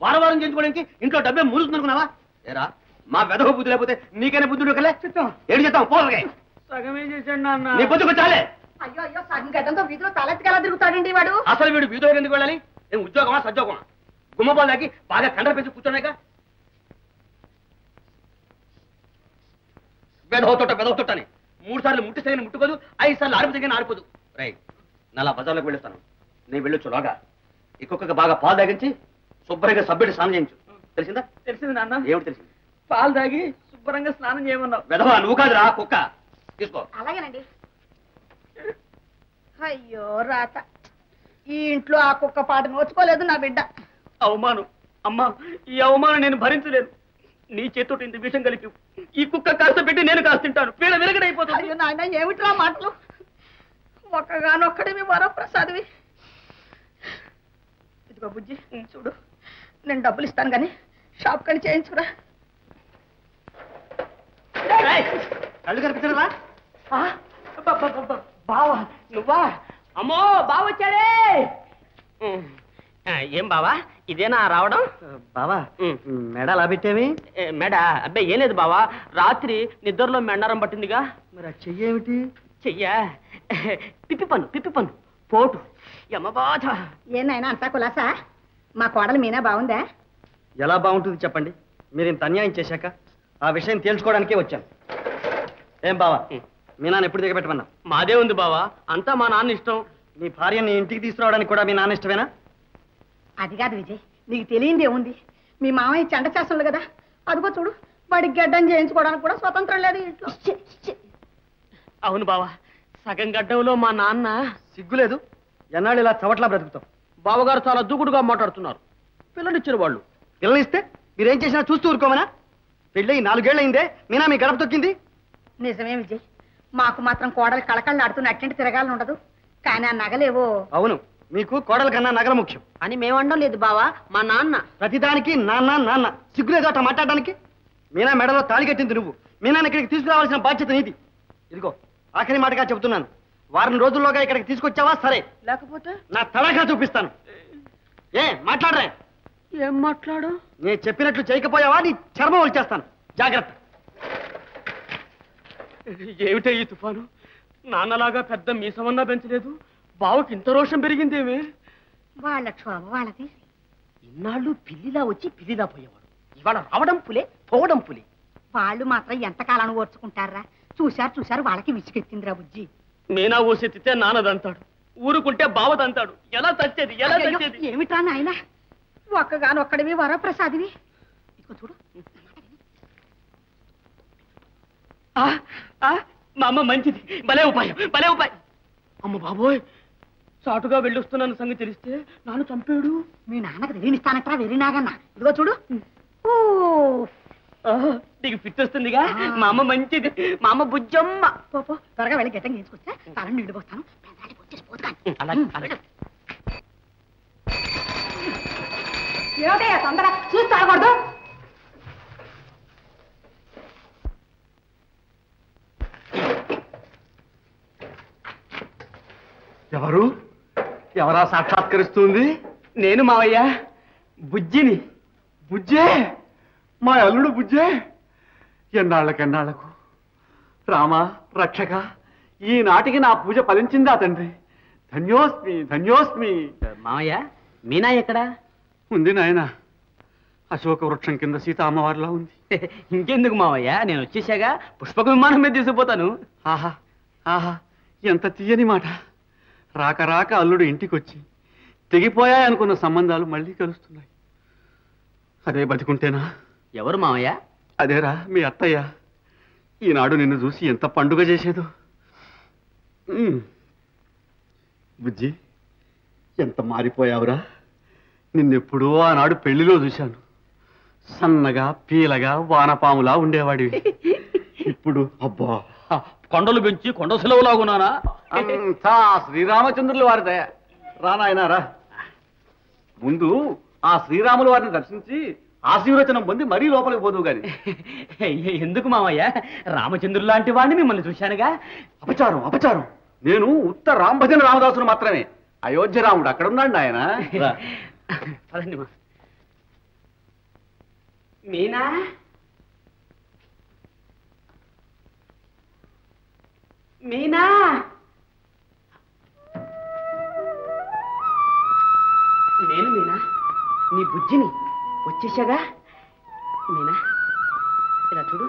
వారం వారం చేయించుకోవడానికి ఇంట్లో డబ్బే మురుస్తుంది అనుకున్నావా ఏరా మా వెదవ బుద్ధి లేకపోతే నీకైనా బుద్ధి ఉండకలే ఏడు చేద్దాం పోలకే సగమే చేశాడు నాన్న నీ బుద్ధికి చాలే అయ్యో అయ్యో సగం గడ్డంతో వీధిలో తలెత్తికెలా తిరుగుతాడండి వాడు అసలు వీడు వీధిలోకి ఎందుకు వెళ్ళాలి ఏం ఉద్యోగమా సద్యోగమా గుమ్మపాలు దాకి బాగా కండర పెంచి కూర్చోనాక వెదవ తొట్ట వెదవ తొట్టని మూడు సార్లు ముట్టి సగిన ముట్టుకోదు ఐదు సార్లు ఆరిపి తగిన ఆరిపోదు రై నలా బజార్లోకి వెళ్ళొస్తాను నేను వెళ్ళొచ్చు లోగా ఇంకొక బాగా పాలు తాగించి శుభ్రంగా సభ్యుడి స్నానం చేయించు తెలిసిందా తెలిసింది నాన్న ఏమిటి తెలిసింది పాలు తాగి శుభ్రంగా స్నానం చేయమన్నావు వెధవా నువ్వు కాదురా కుక్క తీసుకో అలాగేనండి అయ్యో రాత ఈ ఇంట్లో ఆ కుక్క పాట నోచుకోలేదు నా బిడ్డ అవమానం అమ్మా ఈ అవమానం నేను భరించలేను నీ చేతితో ఇంత విషయం కలిపి ఈ కుక్క కాస్త పెట్టి నేను కాస్త తింటాను పీడ విరగడైపోతుంది అయ్యో నాయన ఏమిట్రా మాటలు ఒక్కగానొక్కడివి వరప్రసాద్వి ఇదిగో బుజ్జి చూడు నేను డబ్బులు ఇస్తాను కానీ షాప్ కని చేయించురా ఏయ్, కళ్ళు కనిపించరా బావా నువ్వా అమ్మో బావ వచ్చాడే ఉమ్. ఆ, ఏం బావా ఇదేనా రావడం బావా ఉమ్. మెడ అలా పెట్టేవి ఏ, మెడ అబ్బాయి ఏం లేదు బావా రాత్రి నిద్రలో మెండారం పట్టిందిగా మరి ఆ చెయ్యేమిటి చెయ్యా పిప్పి పన్ను పిప్పి పన్ను పోటు యమ బాధ ఏనాయనా అంతా కులాసా మా కోడలు మీనా బాగుందా ఎలా బాగుంటుంది చెప్పండి మీరు ఇంత అన్యాయం చేశాక ఆ విషయం తేల్చుకోవడానికే వచ్చాను ఏం బావా మీ నాన్న ఎప్పుడు దిగబెట్టమన్నా మాదే ఉంది బావా అంతా మా నాన్న ఇష్టం నీ భార్యని ఇంటికి తీసుకురావడానికి కూడా మీ నాన్న ఇష్టమేనా అది కాదు విజయ్ నీకు తెలియంది ఏముంది మీ మామయ్య చెండ చేస్తుండు కదా అదిగో చూడు వాడికి గడ్డం చేయించుకోవడానికి కూడా స్వతంత్రం లేదు ఈ ఇంట్లో అవును బావా సగం గడ్డంలో మా నాన్న సిగ్గులేదు ఎన్నాళ్ళు ఇలా చవట్లా బ్రతుకుతాం బావగారు చాలా దూకుడుగా మాట్లాడుతున్నారు పిల్లనిచ్చిన వాళ్ళు పిల్లనిస్తే మీరేం చేసినా చూస్తూ ఊరుకోమనా పెళ్ళి నాలుగేళ్ళయిందే మీనా మీ గడప తొక్కింది నిజమే విజయ్ మాకు మాత్రం కోడలు కళకళలాడుతూ నట్టింటి తిరగాలని ఉండదు కానీ ఆ నగలేవో అవును మీకు కోడల కన్నా నగల ముఖ్యం అని మేమండం లేదు బావా మా నాన్న ప్రతిదానికి నాన్న నాన్న సిగ్గులేదు అట్లా మాట్లాడడానికి మీనా మెడలో తాళి కట్టింది నువ్వు మీనాన్ని ఇక్కడికి తీసుకురావాల్సిన బాధ్యత నీది ఇదిగో ఆఖరి మాటగా చెబుతున్నాను వారం రోజుల్లోగా ఇక్కడికి తీసుకొచ్చావా సరే లేకపోతే నా తలగా చూపిస్తాను ఏ మాట్లాడరే ఏం మాట్లాడు నేను చెప్పినట్లు చేయకపోయావా నీ చర్మం వచ్చేస్తాను జాగ్రత్త ఏమిటే ఈ తుఫాను నాన్నలాగా పెద్ద మీసమన్నా పెంచలేదు బావకి ఇంత రోషం పెరిగిందేమే వాళ్ళ క్షోభ వాళ్ళది ఇన్నాళ్ళు పిల్లిలా వచ్చి పిల్లిలా పోయేవాడు ఇవాళ రావడం పులే పోవడం పులి వాళ్ళు మాత్రం ఎంతకాలం ఓర్చుకుంటారా చూశారు చూశారు వాళ్ళకి విసుకెత్తిందిరా బుజ్జి మీనా ఊసెత్తితే నాన్నదంతాడు ఊరుకుంటే బావదంతాడు ఎలా తచ్చేది ఎలా అయ్యయ్యో, తచ్చేది ఏమిట్రా నాయన ఒక్కగానొక్కడివి వరప్రసాదివి ఇదిగో చూడు ఆ, ఆ, మా అమ్మ మంచిది భలే ఉపాయం భలే ఉపాయం అమ్మ బాబోయ్ చాటుగా వెళ్ళొస్తున్నాను సంగతి తెలిస్తే నాన్న చంపాడు మీ నాన్నకు తెలియనిస్తానట్రా వెర్రినాగన్న ఇదిగో చూడు ఊ, ఆ, నీకు ఫిట్ వస్తుందిగా మా అమ్మ మంచిది మా అమ్మ బుజ్జమ్మ పో, పో, త్వరగా వెళ్ళి గట్టం గీసుకొస్తే తల నీళ్ళు పోస్తాను పెదానికి వచ్చేసి పోతుగాను అలాగే అలాగే ఏమిటయ్యా తొందర చూసి తాగకూడదు ఎవరు ఎవరా సాక్షాత్కరిస్తుంది నేను మావయ్య బుజ్జిని బుజ్జే మా అల్లుడు బుజ్జే ఎన్నాళ్ళకెన్నాళ్లకు రామ రక్షక ఈనాటికి నా పూజ ఫలించిందా తండ్రి ధన్యోస్మి ధన్యోస్మి మావయ్య మీనా ఎక్కడా ఉంది నాయన అశోక వృక్షం కింద సీత అమ్మవారిలా ఉంది ఇంకెందుకు మావయ్య నేను వచ్చేసాగా పుష్పక విమానం మీద తీసుకుపోతాను ఆహా ఆహా ఎంత తీయని మాట రాక రాక అల్లుడు ఇంటికొచ్చి తెగిపోయాయనుకున్న సంబంధాలు మళ్ళీ కలుస్తున్నాయి అదే బతికుంటేనా ఎవరు మావయ్య అదేరా మీ అత్తయ్య ఈనాడు నిన్ను చూసి ఎంత పండుగ చేసేదో ఉమ్. బుజ్జి ఎంత మారిపోయావురా నిన్నెప్పుడో ఆనాడు పెళ్లిలో చూశాను సన్నగా పీలగా వానపాములా ఉండేవాడివి ఇప్పుడు అబ్బా కొండలు పెంచి కొండ సెలవులాగున్నానా అంతా శ్రీరామచంద్రుల వారి దయ రా నాయనా రా ముందు ఆ శ్రీరాముల వారిని దర్శించి ఆశీర్వచనం పొంది మరీ లోపలికి పోదు గాని ఎందుకు మావయ్య రామచంద్రుడు లాంటి వాడిని మిమ్మల్ని చూశానుగా అపచారం అపచారం నేను ఉత్త రాంభజన రామదాసును మాత్రమే అయోధ్య రాముడు అక్కడ ఉన్నాడు ఆయన పదండి మా మీనా మీనా నేను మీనా నీ బుజ్జిని వచ్చేసాగా మీనా ఇలా చూడు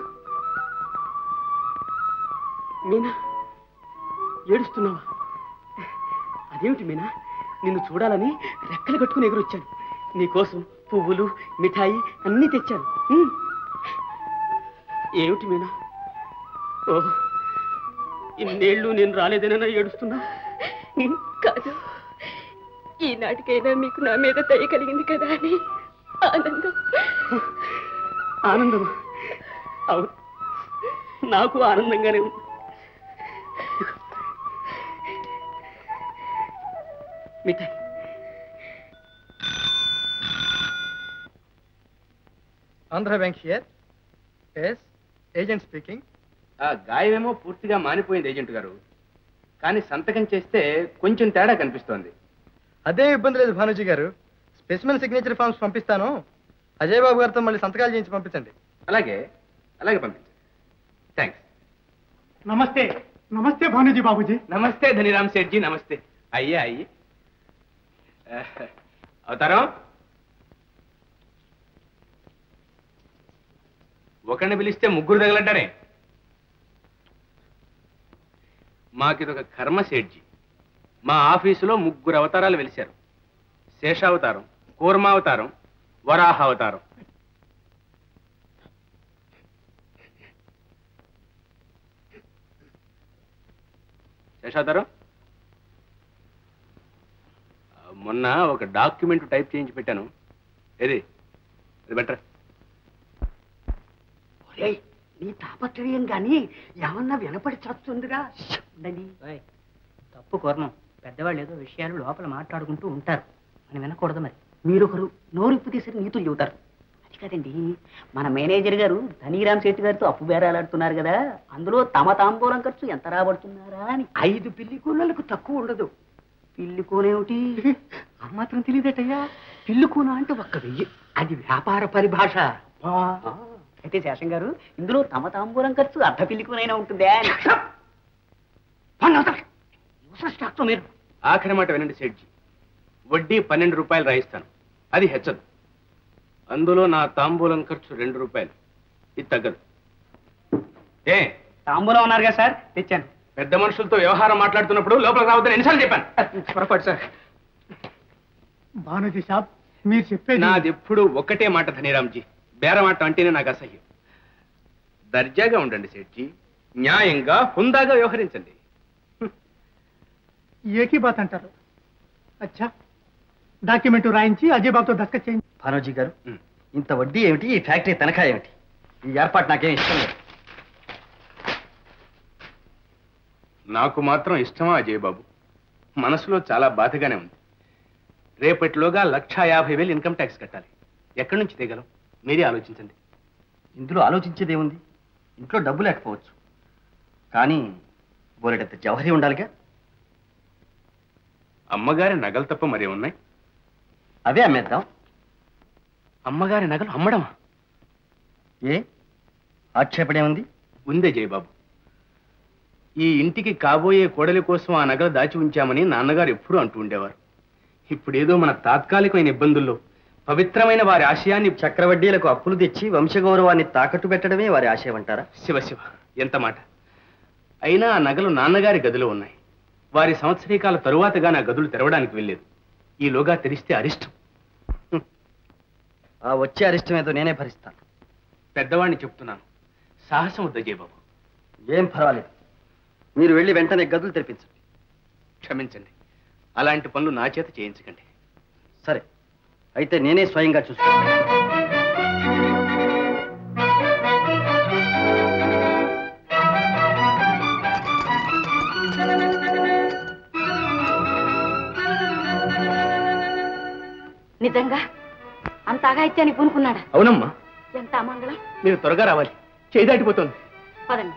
మీనా ఏడుస్తున్నావా అదేమిటి మీనా నిన్ను చూడాలని రెక్కలు కట్టుకుని ఎగురొచ్చాను నీకోసం పువ్వులు మిఠాయి అన్నీ తెచ్చాను ఉమ్. ఏమిటి మీనా ఓ ఇన్నేళ్ళు నేను రాలేదేనన్నా ఏడుస్తున్నా కాదు ఈనాటికైనా మీకు నా మీద దయ కలిగింది కదా అని ఆనందం ఆనందమా అవును నాకు ఆనందంగానే ఉంది మిఠాయి Andhra bank here S agent speaking ఆ గాయమేమో పూర్తిగా మానిపోయింది ఏజెంట్ గారు కానీ సంతకం చేస్తే కొంచెం తేడా కనిపిస్తోంది అదే ఇబ్బంది లేదు భానుజీ గారు స్పెసిమెన్ సిగ్నేచర్ ఫార్మ్స్ పంపిస్తాను అజయ్ బాబు గారితో మళ్ళీ సంతకాలు చేయించి పంపించండి అలాగే అలాగే పంపించండి థ్యాంక్స్ నమస్తే నమస్తే భానుజీ బాబుజీ నమస్తే ధనిరామ్ సేఠ్జీ నమస్తే అయ్యే అయ్యి అవతారం ఒకరిని పిలిస్తే ముగ్గురు తగలంటారే మాకిదొక కర్మ సేఠ్జీ మా ఆఫీసులో ముగ్గురు అవతారాలు వెలిశారు శేషావతారం కూర్మావతారం వరాహ అవతారం శేషావతారం ఆ, మొన్న ఒక డాక్యుమెంట్ టైప్ చేయించి పెట్టాను ఏది అది బెటర్ ఒరేయ్, నీ తాపత్రయం గాని ఏమన్నా వినపడి చస్తుందిరా ఉండని తప్పు కోరను పెద్దవాళ్ళు ఏదో విషయాలు లోపల మాట్లాడుకుంటూ ఉంటారు మనం వినకూడదు మరి మీరొకరు నోరిప్పు తీసి నీతులు చెబుతారు అది కదండి మన మేనేజర్ గారు ధనీరామ్ శెట్టి గారితో అప్పు బేరాలాడుతున్నారు కదా అందులో తమ తాంబూలం ఖర్చు ఎంత రాబడుతున్నారా అని ఐదు పిల్లి కూనలకు తక్కువ ఉండదు పిల్లి కూనేమిటి ఆ మాత్రం తెలియదటయ్యా పిల్లి కూన అంటే ఒక్క వెయ్యి అది వ్యాపార పరిభాష ఆ, అయితే శేషం గారు ఇందులో తమ తాంబూలం ఖర్చు అర్ధ పిల్లి కూనైనా ఉంటుందే అని. పన్ను అవతల. యూస్లెస్ డాక్టర్ మీరు ఆఖరి మాట వినండి సేట్జీ వడ్డీ పన్నెండు రూపాయలు రాయిస్తాను అది హెచ్చదు అందులో నా తాంబూలం ఖర్చు రెండు రూపాయలు ఇది తగ్గదు ఏ తాంబూలం ఉన్నారు కదా సార్ తెచ్చాను పెద్ద మనుషులతో వ్యవహారం మాట్లాడుతున్నప్పుడు లోపలికి రావద్దని ఎన్నిసార్లు చెప్పాను పొరపాటు సార్ భానుజీ సాబ్ మీరు చెప్పేది నాది ఎప్పుడు ఒక్కటే మాట ధనీరామ్జీ బేరమాట అంటేనే నాకు అసహ్యం దర్జాగా ఉండండి సేట్జీ న్యాయంగా హుందాగా వ్యవహరించండి ఏకీ బాత్ అంటారు అచ్చా డాక్యుమెంట్ రాయించి అజయ్ బాబుతో దస్కత్ చేయించి భానోజీ గారు ఉం. ఇంత వడ్డీ ఏమిటి ఈ ఫ్యాక్టరీ తనఖా ఏమిటి ఈ ఏర్పాటు నాకేం ఇష్టం లేదు నాకు మాత్రం ఇష్టమా అజయ్ బాబు మనసులో చాలా బాధగానే ఉంది రేపటిలోగా లక్షా యాభై వేలు ఇన్కమ్ ట్యాక్స్ కట్టాలి ఎక్కడి నుంచి తీయగలం మీరే ఆలోచించండి ఇందులో ఆలోచించేది ఏముంది ఇంట్లో డబ్బు లేకపోవచ్చు కానీ బోలెడంత జవహరి ఉండాలిగా అమ్మగారి నగలు తప్ప మరే ఉన్నాయి అవే అమ్మేద్దాం అమ్మగారి నగలు అమ్మడమా ఏ ఆక్షేపణ ఏముంది ఉందే జయబాబు ఈ ఇంటికి కాబోయే కోడలి కోసం ఆ నగలు దాచి ఉంచామని నాన్నగారు ఎప్పుడూ అంటూ ఉండేవారు ఇప్పుడేదో మన తాత్కాలికమైన ఇబ్బందుల్లో పవిత్రమైన వారి ఆశయాన్ని చక్రవడ్డీలకు అప్పులు తెచ్చి వంశగౌరవాన్ని తాకట్టు పెట్టడమే వారి ఆశయం అంటారా శివ శివ ఎంత మాట అయినా ఆ నగలు నాన్నగారి గదిలో ఉన్నాయి వారి సంవత్సరీకాల తరువాతగా నా గదులు తెరవడానికి వెళ్ళలేదు ఈలోగా తెరిస్తే అరిష్టం ఆ వచ్చే అరిష్టం ఏదో నేనే భరిస్తాను పెద్దవాడిని చెప్తున్నాను సాహసం వద్ద జయబాబు ఏం పర్వాలేదు మీరు వెళ్ళి వెంటనే గదులు తెరిపించండి క్షమించండి అలాంటి పనులు నా చేత చేయించకండి సరే అయితే నేనే స్వయంగా చూస్తాను నిజంగా అంతగా ఇచ్చాని పూనుకున్నాడా అవునమ్మా ఎంత అమంగళం మీరు త్వరగా రావాలి చేయి దాటిపోతుంది పదండి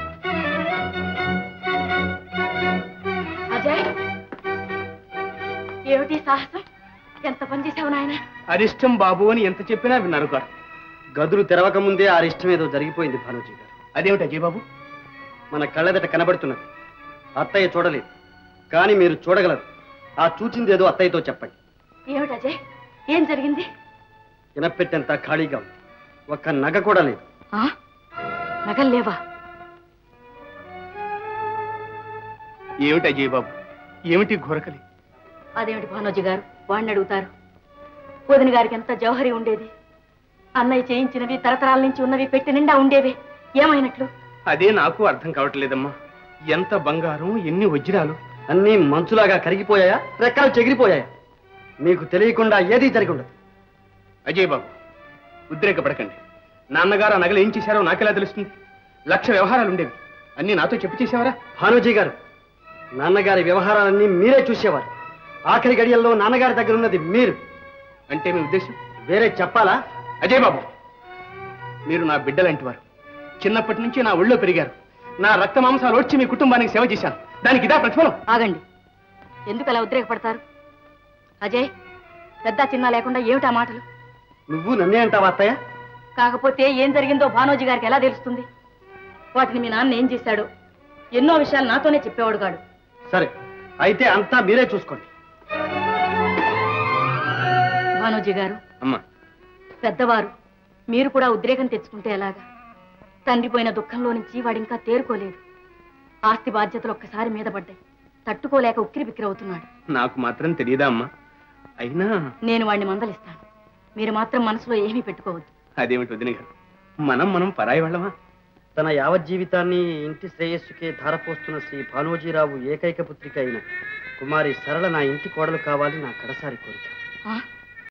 అజయ్ ఏమిటి సాహసం ఎంత పని చేసావు నాయన అరిష్టం బాబు అని ఎంత చెప్పినా విన్నారు గారు గదులు తెరవక ముందే ఆ ఇష్టం ఏదో జరిగిపోయింది భానుజీ గారు అదేమిటి అజయ్ బాబు మన కళ్ళెదట కనబడుతున్నది అత్తయ్య చూడలేదు కానీ మీరు చూడగలరు ఆ చూచింది ఏదో అత్తయ్యతో చెప్పండి ఏమిటి అజయ్ ఏం జరిగింది వినపెట్టేంత ఖాళీగా ఉంది ఒక్క నగ కూడా లేదు ఆ? నగలు లేవా ఏమిటి అజయ్ బాబు ఏమిటి ఘోరకలి అదేమిటి భానోజీ గారు వాడిని అడుగుతారు వదిన గారికి ఎంత జౌహరి ఉండేది అన్నయ్య చేయించినవి తరతరాల నుంచి ఉన్నవి పెట్టి నిండా ఉండేవి ఏమైనట్లు అదే నాకు అర్థం కావట్లేదమ్మా ఎంత బంగారం ఎన్ని వజ్రాలు అన్నీ మంచులాగా కరిగిపోయాయా రెక్కలు చెగిరిపోయాయా మీకు తెలియకుండా ఏదీ జరిగి ఉండదు అజయ్ బాబు ఉద్రేకపడకండి నాన్నగారు ఆ నగలు ఏం చేశారో నాకెలా తెలుస్తుంది లక్ష వ్యవహారాలు ఉండేవి అన్నీ నాతో చెప్పి చేసేవారా భానుజీ గారు నాన్నగారి వ్యవహారాలన్నీ మీరే చూసేవారు ఆఖరి గడియల్లో నాన్నగారి దగ్గర ఉన్నది మీరు అంటే మీ ఉద్దేశం వేరే చెప్పాలా అజయ్ బాబు మీరు నా బిడ్డలాంటి వారు చిన్నప్పటి నుంచి నా ఒళ్ళో పెరిగారు నా రక్త మాంసాలు వచ్చి మీ కుటుంబానికి సేవ చేశాను దానికి ఇదా ప్రతిఫలం ఆగండి ఎందుకు అలా ఉద్రేకపడతారు అజయ్ పెద్ద చిన్న లేకుండా ఏమిటా మాటలు నువ్వు నన్నే అంటావా అత్తయ్య కాకపోతే ఏం జరిగిందో భానోజీ గారికి ఎలా తెలుస్తుంది వాటిని మీ నాన్న ఏం చేశాడు ఎన్నో విషయాలు నాతోనే చెప్పేవాడు కాడు సరే అయితే అంతా మీరే చూసుకోండి భానోజీ గారు అమ్మా పెద్దవారు మీరు కూడా ఉద్రేకం తెచ్చుకుంటే ఎలాగా తండ్రి పోయిన దుఃఖంలో నుంచి వాడింకా తేరుకోలేదు ఆస్తి బాధ్యతలు ఒక్కసారి మీద పడ్డాయి తట్టుకోలేక ఉక్కిరి బిక్కిరవుతున్నాడు నాకు మాత్రం తెలియదా అమ్మా అయినా నేను వాడిని మందలిస్తాను మీరు మాత్రం మనసులో ఏమీ పెట్టుకోవద్దు అదేమిటి వదిన గారు మనం మనం పరాయి వాళ్ళమా తన యావత్ జీవితాన్ని ఇంటి శ్రేయస్సుకే ధారపోస్తున్న శ్రీ భానోజీరావు ఏకైక పుత్రిక అయిన కుమారి సరళ నా ఇంటి కోడలు కావాలి నా కడసారి కోరిక ఆ?